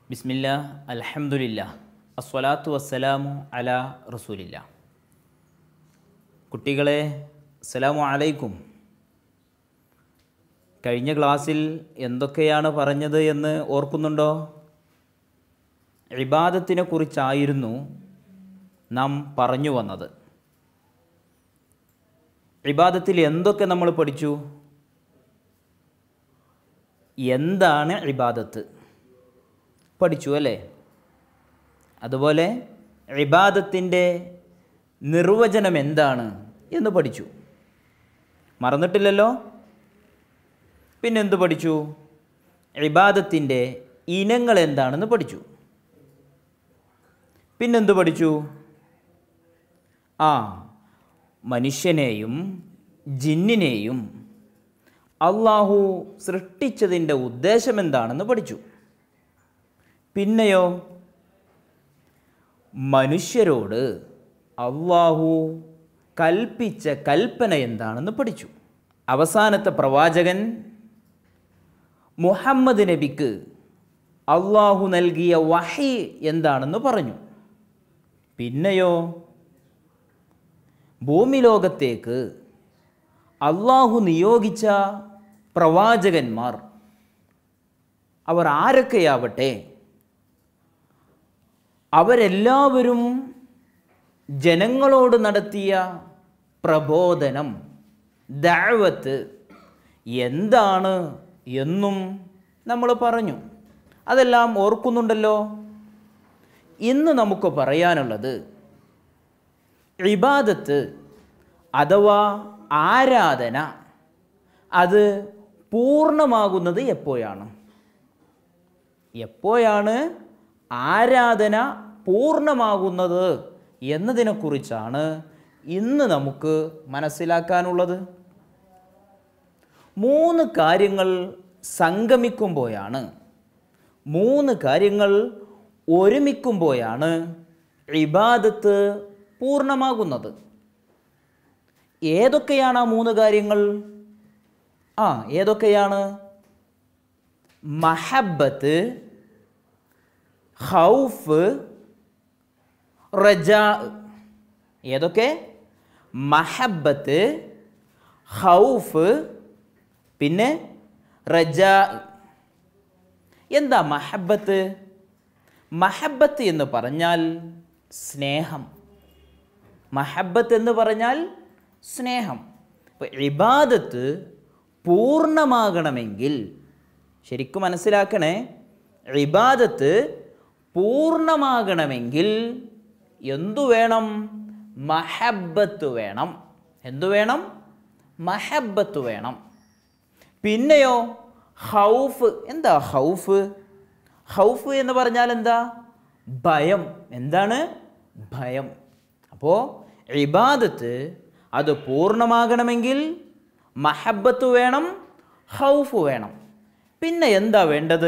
ബിസ്മില്ല അൽഹംദുലില്ല അസ്വലാത്തു വസ്സലാമു അല റസൂലില്ല കുട്ടികളെ അസ്സലാമു അലൈക്കും കഴിഞ്ഞ ക്ലാസ്സിൽ എന്തൊക്കെയാണ് പറഞ്ഞത് എന്ന് ഓർക്കുന്നുണ്ടോ ഇബാദത്തിനെ കുറിച്ചായിരുന്നു നാം പറഞ്ഞു വന്നത് ഇബാദത്തിൽ എന്തൊക്കെ നമ്മൾ പഠിച്ചു എന്താണ് ഇബാദത്ത് പഠിച്ചു അല്ലേ അതുപോലെ ഇബാദത്തിൻ്റെ നിർവചനം എന്താണ് എന്ന് പഠിച്ചു മറന്നിട്ടില്ലല്ലോ പിന്നെന്ത് പഠിച്ചു ഇബാദത്തിൻ്റെ ഇനങ്ങൾ എന്താണെന്ന് പഠിച്ചു പിന്നെന്ത് പഠിച്ചു ആ മനുഷ്യനെയും ജിന്നിനെയും അള്ളാഹു സൃഷ്ടിച്ചതിൻ്റെ ഉദ്ദേശം എന്താണെന്ന് പഠിച്ചു പിന്നെയോ മനുഷ്യരോട് അള്ളാഹു കൽപ്പിച്ച കൽപ്പന എന്താണെന്ന് പഠിച്ചു അവസാനത്തെ പ്രവാചകൻ മുഹമ്മദ് നബിക്ക് അള്ളാഹു നൽകിയ വഹി എന്താണെന്ന് പറഞ്ഞു പിന്നെയോ ഭൂമി ലോകത്തേക്ക് അള്ളാഹു നിയോഗിച്ച പ്രവാചകന്മാർ അവർ ആരൊക്കെയാവട്ടെ അവരെല്ലാവരും ജനങ്ങളോട് നടത്തിയ പ്രബോധനം ദാവത്ത് എന്താണ് എന്നും നമ്മൾ പറഞ്ഞു അതെല്ലാം ഓർക്കുന്നുണ്ടല്ലോ ഇന്ന് നമുക്ക് പറയാനുള്ളത് ഇബാദത്ത് അഥവാ ആരാധന അത് പൂർണ്ണമാകുന്നത് എപ്പോഴാണ് എപ്പോഴാണ് ആരാധന പൂർണ്ണമാകുന്നത് എന്നതിനെക്കുറിച്ചാണ് ഇന്ന് നമുക്ക് മനസ്സിലാക്കാനുള്ളത് മൂന്ന് കാര്യങ്ങൾ സംഗമിക്കുമ്പോഴാണ് മൂന്ന് കാര്യങ്ങൾ ഒരുമിക്കുമ്പോഴാണ് ഇബാദത്ത് പൂർണ്ണമാകുന്നത് ഏതൊക്കെയാണ് ആ മൂന്ന് കാര്യങ്ങൾ ആ ഏതൊക്കെയാണ് മഹബത്ത് ഹൗഫ് റജാ ഏതൊക്കെ മഹബത്ത് ഹൗഫ് പിന്നെ റജാ എന്താ മഹബത്ത് മഹബത്ത് എന്ന് പറഞ്ഞാൽ സ്നേഹം മഹബത്ത് എന്ന് പറഞ്ഞാൽ സ്നേഹം അപ്പോൾ ഇബാദത്ത് പൂർണ്ണമാകണമെങ്കിൽ ശരിക്കും മനസ്സിലാക്കണേ ഇബാദത്ത് പൂർണ്ണമാകണമെങ്കിൽ എന്തു വേണം മഹബത്ത് വേണം എന്തു വേണം മഹബത്ത് വേണം പിന്നെയോ ഹൗഫ് എന്താ ഹൗഫ് ഹൗഫ് എന്ന് പറഞ്ഞാൽ എന്താ ഭയം എന്താണ് ഭയം അപ്പോൾ ഇബാദത്ത് അത് പൂർണ്ണമാകണമെങ്കിൽ മഹബത്ത് വേണം ഹൗഫ് വേണം പിന്നെ എന്താ വേണ്ടത്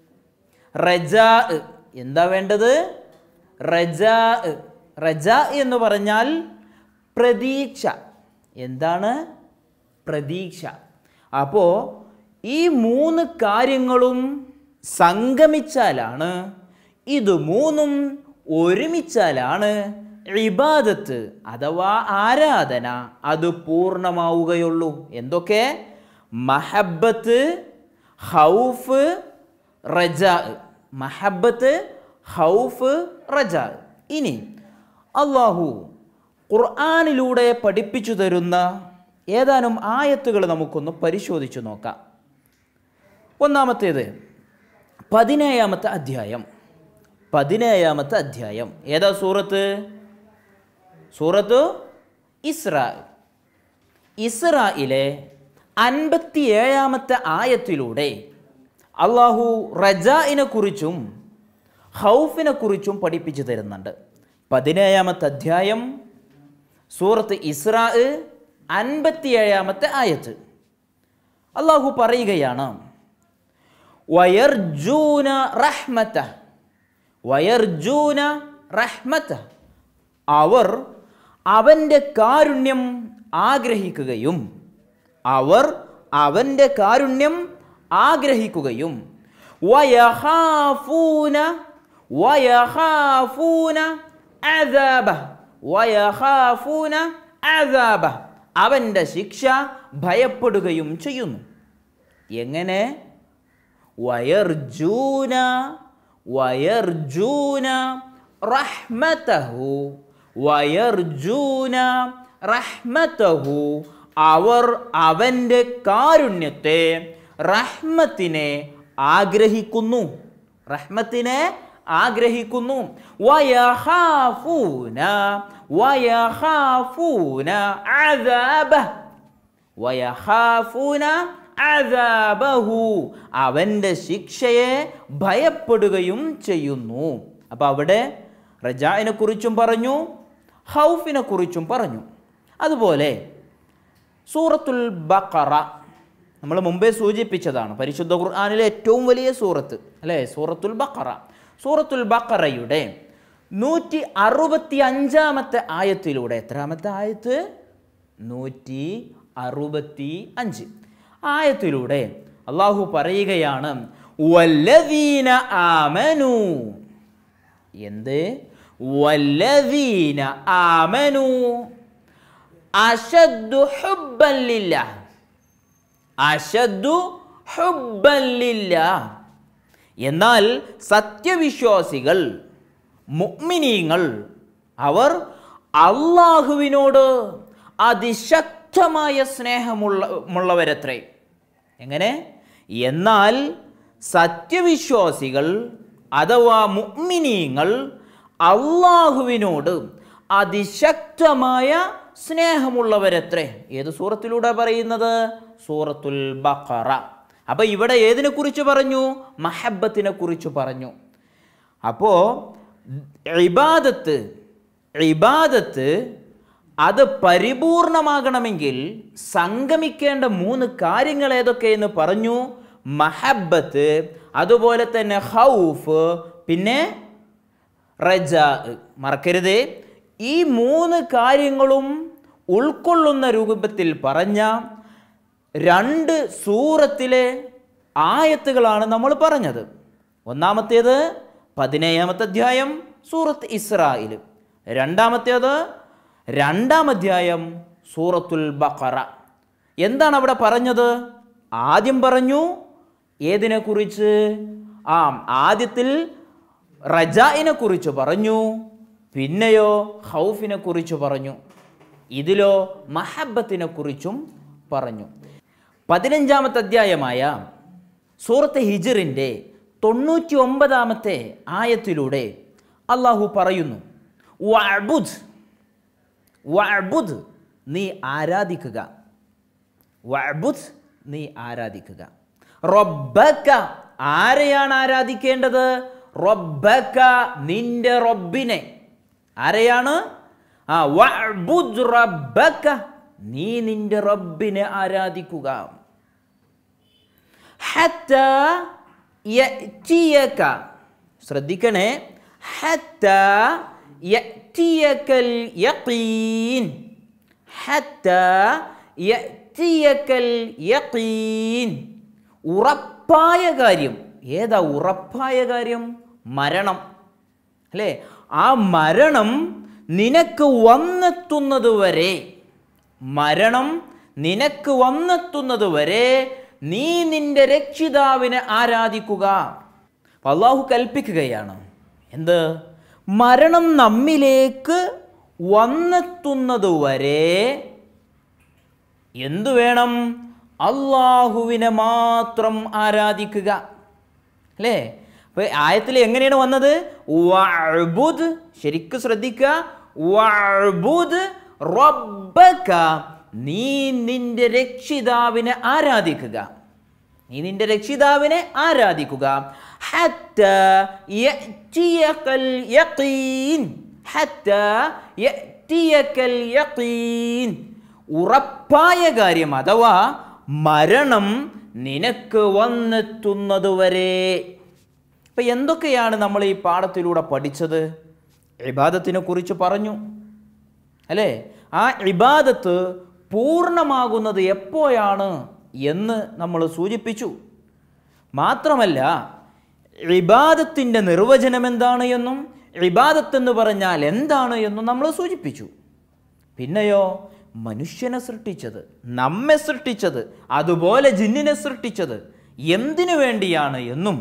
റജാ എന്താ വേണ്ടത് റജാ റജാ എന്ന് പറഞ്ഞാൽ പ്രതീക്ഷ എന്താണ് പ്രതീക്ഷ അപ്പോൾ ഈ മൂന്ന് കാര്യങ്ങളും സംഗമിച്ചാലാണ് ഇത് മൂന്നും ഒരുമിച്ചാലാണ് ഇബാദത്ത് അഥവാ ആരാധന അത് പൂർണ്ണമാവുകയുള്ളൂ എന്തൊക്കെ മഹബത്ത് ഹൗഫ് റജ മഹബത്ത് ഹൗഫ് റജ ഇനി അള്ളാഹു ഖുർആാനിലൂടെ പഠിപ്പിച്ചു തരുന്ന ഏതാനും ആയത്തുകൾ നമുക്കൊന്ന് പരിശോധിച്ചു നോക്കാം ഒന്നാമത്തേത് പതിനേഴാമത്തെ അധ്യായം പതിനേഴാമത്തെ അധ്യായം ഏതാ സൂറത്ത് സൂറത്ത് ഇസ്രാ ഇസ്രായിലെ അൻപത്തിയേഴാമത്തെ ആയത്തിലൂടെ അള്ളാഹു റജായിനെ കുറിച്ചും ഹൗഫിനെ കുറിച്ചും പഠിപ്പിച്ചു തരുന്നുണ്ട് പതിനേഴാമത്തെ അധ്യായം സൂറത്ത് ഇസ്രാ അൻപത്തിയേഴാമത്തെ ആയത്ത് അള്ളാഹു പറയുകയാണ് വയർജൂന റഹ്മത്ത വയർജൂന റഹ്മത്ത അവർ അവൻ്റെ കാരുണ്യം ആഗ്രഹിക്കുകയും അവർ അവൻ്റെ കാരുണ്യം ആഗ്രഹിക്കുകയും വയഖാഫൂന വയഖാഫൂന അദാബ വയഖാഫൂന അദാബ അവൻ്റെ ശിക്ഷ ഭയപ്പെടുകയും ചെയ്യുന്നു എങ്ങനെ വയർജൂന വയർജൂന റഹ്മതഹു വയർജൂന റഹ്മതഹു അവർ അവൻ്റെ കാരുണ്യത്തെ റഹ്മത്തിനെ ആഗ്രഹിക്കുന്നു റഹ്മത്തിനെ ആഗ്രഹിക്കുന്നു വയഖാഫൂന വയഖാഫൂന അദാബഹ് വയഖാഫൂന അദാബഹു അവൻ്റെ ശിക്ഷയെ ഭയപ്പെടുകയും ചെയ്യുന്നു അപ്പോൾ അവിടെ റജായിനെ കുറിച്ചും പറഞ്ഞു ഹൗഫിനെ കുറിച്ചും പറഞ്ഞു അതുപോലെ സൂറത്തുൽ ബഖറ നമ്മൾ മുമ്പേ സൂചിപ്പിച്ചതാണ് പരിശുദ്ധ ഖുർആാനിലെ ഏറ്റവും വലിയ സൂറത്ത് അല്ലേ സൂറത്തുൽ ബഖറ സൂറത്തുൽ ബഖറയുടെ നൂറ്റി അറുപത്തി അഞ്ചാമത്തെ ആയത്തിലൂടെ എത്രാമത്തെ ആയത്ത് നൂറ്റി അറുപത്തി അഞ്ച് ആയത്തിലൂടെ അള്ളാഹു പറയുകയാണ് വല്ലദീന ആമനു എന്ത് വല്ലദീന ആമനു അശദ്ദു ഹുബ്ബൻ ലില്ലാഹ് അശദ്ദു ഹുബ്ബൻ ലില്ലാഹ് എന്നാൽ സത്യവിശ്വാസികൾ മുഅ്മിനീങ്ങൾ അവർ അള്ളാഹുവിനോട് അതിശക്തമായ സ്നേഹമുള്ള മുള്ളവരത്രേ എങ്ങനെ എന്നാൽ സത്യവിശ്വാസികൾ അഥവാ മുഅ്മിനീങ്ങൾ അള്ളാഹുവിനോട് അതിശക്തമായ സ്നേഹമുള്ളവരത്രേ ഏത് സൂറത്തിലൂടെ പറയുന്നത് സൂറത്തുൽ ബഖറ അപ്പൊ ഇവിടെ ഏതിനെ കുറിച്ച് പറഞ്ഞു മഹബത്തിനെ കുറിച്ച് പറഞ്ഞു അപ്പോ ഇബാദത്ത് ഇബാദത്ത് അത് പരിപൂർണമാകണമെങ്കിൽ സംഗമിക്കേണ്ട മൂന്ന് കാര്യങ്ങൾ ഏതൊക്കെയെന്ന് പറഞ്ഞു മഹബത്ത് അതുപോലെ തന്നെ ഹൗഫ് പിന്നെ റജ മറക്കരുത് ഈ മൂന്ന് കാര്യങ്ങളും ഉൾക്കൊള്ളുന്ന രൂപത്തിൽ പറഞ്ഞ രണ്ട് സൂറത്തിലെ ആയത്തുകളാണ് നമ്മൾ പറഞ്ഞത് ഒന്നാമത്തേത് പതിനേഴാമത്തെ അധ്യായം സൂറത്ത് ഇസ്രായിൽ രണ്ടാമത്തേത് രണ്ടാം അധ്യായം സൂറത്തുൽ ബഖറ എന്താണ് അവിടെ പറഞ്ഞത് ആദ്യം പറഞ്ഞു ഏതിനെ കുറിച്ച് ആ ആദ്യത്തിൽ റജായിനെ കുറിച്ച് പറഞ്ഞു പിന്നെയോ ഹൗഫിനെ കുറിച്ച് പറഞ്ഞു ഇതിലോ മഹബത്തിനെ കുറിച്ചും പറഞ്ഞു പതിനഞ്ചാമത്തെ അധ്യായമായ സൂറത്ത് ഹിജറിൻ്റെ തൊണ്ണൂറ്റി ഒമ്പതാമത്തെ ആയത്തിലൂടെ അള്ളാഹു പറയുന്നു വഅബുദ് വഅബുദ് നീ ആരാധിക്കുക വഅബുദ് നീ ആരാധിക്കുക റബ്ബക്ക ആരെയാണ് ആരാധിക്കേണ്ടത് റബ്ബക്ക നിന്റെ റബ്ബിനെ ആരെയാണ് ആ വഅബുദ് റബ്ബക്ക നീ നിന്റെ റബ്ബിനെ ആരാധിക്കുക ഹത്ത യഅ്തിയക ശ്രദ്ധിക്കണേ ഹത്ത യഅ്തിയകൽ യഖീൻ ഹത്ത യഅ്തിയകൽ യഖീൻ ഉറപ്പായ കാര്യം ഏതാ ഉറപ്പായ കാര്യം മരണം അല്ലേ ആ മരണം നിനക്ക് വന്നെത്തുന്നത് വരെ മരണം നിനക്ക് വന്നെത്തുന്നത് വരെ നീ നിന്റെ രക്ഷിതാവിനെ ആരാധിക്കുക അപ്പൊ അള്ളാഹു കൽപ്പിക്കുകയാണ് എന്ത് മരണം നമ്മിലേക്ക് വന്നെത്തുന്നത് വരെ എന്തു വേണം അള്ളാഹുവിനെ മാത്രം ആരാധിക്കുക അല്ലേ അപ്പൊ ആയത്തിൽ എങ്ങനെയാണ് വന്നത് വഅ്ബുദ് ശരിക്കും ശ്രദ്ധിക്കുക വഅ്ബുദ് റബ്ബക നീ നിന്റെ രക്ഷിതാവിനെ ആരാധിക്കുക നീ നിന്റെ രക്ഷിതാവിനെ ആരാധിക്കുക ഹത്ത യഅ്തിയകൽ യഖീൻ ഹത്ത യഅ്തിയകൽ യഖീൻ ഉറപ്പായ കാര്യം അഥവാ മരണം നിനക്ക് വന്നെത്തുന്നതുവരെ ഇപ്പൊ എന്തൊക്കെയാണ് നമ്മൾ ഈ പാഠത്തിലൂടെ പഠിച്ചത് ഇബാദത്തിനെ കുറിച്ച് പറഞ്ഞു അല്ലേ ആ ഇബാദത്ത് പൂർണ്ണമാകുന്നത് എപ്പോഴാണ് എന്ന് നമ്മൾ സൂചിപ്പിച്ചു മാത്രമല്ല ഇബാദത്തിൻ്റെ നിർവചനം എന്താണ് എന്നും ഇബാദത്ത് എന്ന് പറഞ്ഞാൽ എന്താണ് എന്നും നമ്മൾ സൂചിപ്പിച്ചു പിന്നെയോ മനുഷ്യനെ സൃഷ്ടിച്ചത് നമ്മെ സൃഷ്ടിച്ചത് അതുപോലെ ജിന്നിനെ സൃഷ്ടിച്ചത് എന്തിനു വേണ്ടിയാണ് എന്നും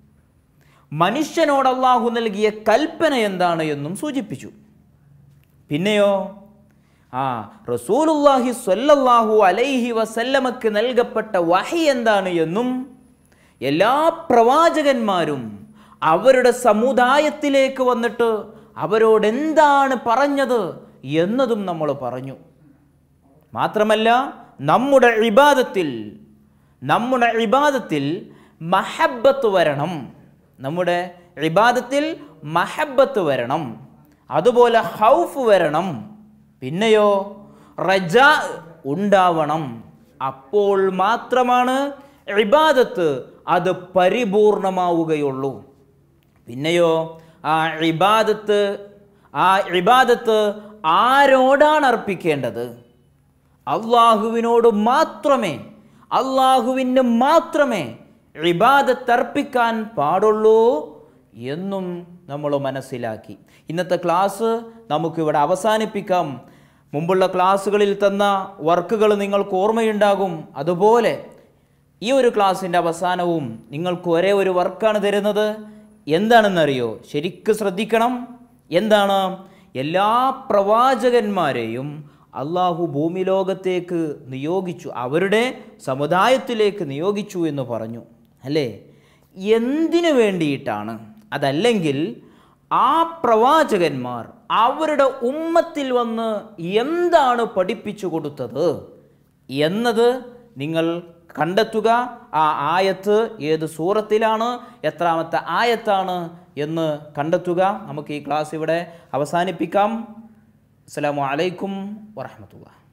മനുഷ്യനോട് അള്ളാഹു നൽകിയ കൽപ്പന എന്താണ് എന്നും സൂചിപ്പിച്ചു പിന്നെയോ ആ റസൂലുല്ലാഹി സ്വല്ലല്ലാഹു അലൈഹി വസല്ലമക്ക് നൽകപ്പെട്ട വഹി എന്താണ് എന്നും എല്ലാ പ്രവാചകന്മാരും അവരുടെ സമുദായത്തിലേക്ക് വന്നിട്ട് അവരോട് എന്താണ് പറഞ്ഞത് എന്നതും നമ്മൾ പറഞ്ഞു മാത്രമല്ല നമ്മുടെ ഇബാദത്തിൽ നമ്മുടെ ഇബാദത്തിൽ മഹബത്ത് വരണം നമ്മുടെ ഇബാദത്തിൽ മഹബത്ത് വരണം അതുപോലെ ഹൗഫ് വരണം പിന്നെയോ റജ ഉണ്ടാവണം അപ്പോൾ മാത്രമാണ് ഇബാദത്ത് അത് പരിപൂർണമാവുകയുള്ളൂ പിന്നെയോ ആ ഇബാദത്ത് ആ ഇബാദത്ത് ആരോടാണ് അർപ്പിക്കേണ്ടത് അള്ളാഹുവിനോട് മാത്രമേ അള്ളാഹുവിന് മാത്രമേ ഇബാദത്ത് അർപ്പിക്കാൻ പാടുള്ളൂ എന്നും നമ്മൾ മനസ്സിലാക്കി ഇന്നത്തെ ക്ലാസ് നമുക്കിവിടെ അവസാനിപ്പിക്കാം മുമ്പുള്ള ക്ലാസ്സുകളിൽ തന്ന വർക്കുകൾ നിങ്ങൾക്ക് ഓർമ്മയുണ്ടാകും അതുപോലെ ഈ ഒരു ക്ലാസ്സിൻ്റെ അവസാനവും നിങ്ങൾക്ക് ഒരേ ഒരു വർക്കാണ് തരുന്നത് എന്താണെന്നറിയോ ശരിക്കും ശ്രദ്ധിക്കണം എന്താണ് എല്ലാ പ്രവാചകന്മാരെയും അള്ളാഹു ഭൂമി ലോകത്തേക്ക് നിയോഗിച്ചു അവരുടെ സമുദായത്തിലേക്ക് നിയോഗിച്ചു എന്ന് പറഞ്ഞു അല്ലേ എന്തിനു വേണ്ടിയിട്ടാണ് അതല്ലെങ്കിൽ ആ പ്രവാചകന്മാർ അവരുടെ ഉമ്മത്തിൽ വന്ന് എന്താണ് പഠിപ്പിച്ചു കൊടുത്തത് എന്നത് നിങ്ങൾ കണ്ടെത്തുക ആ ആയത്ത് ഏത് സൂറത്തിലാണ് എത്രാമത്തെ ആയത്താണ് എന്ന് കണ്ടെത്തുക നമുക്ക് ഈ ക്ലാസ് ഇവിടെ അവസാനിപ്പിക്കാം അസ്സലാമു അലൈക്കും വറഹമത്തുള്ള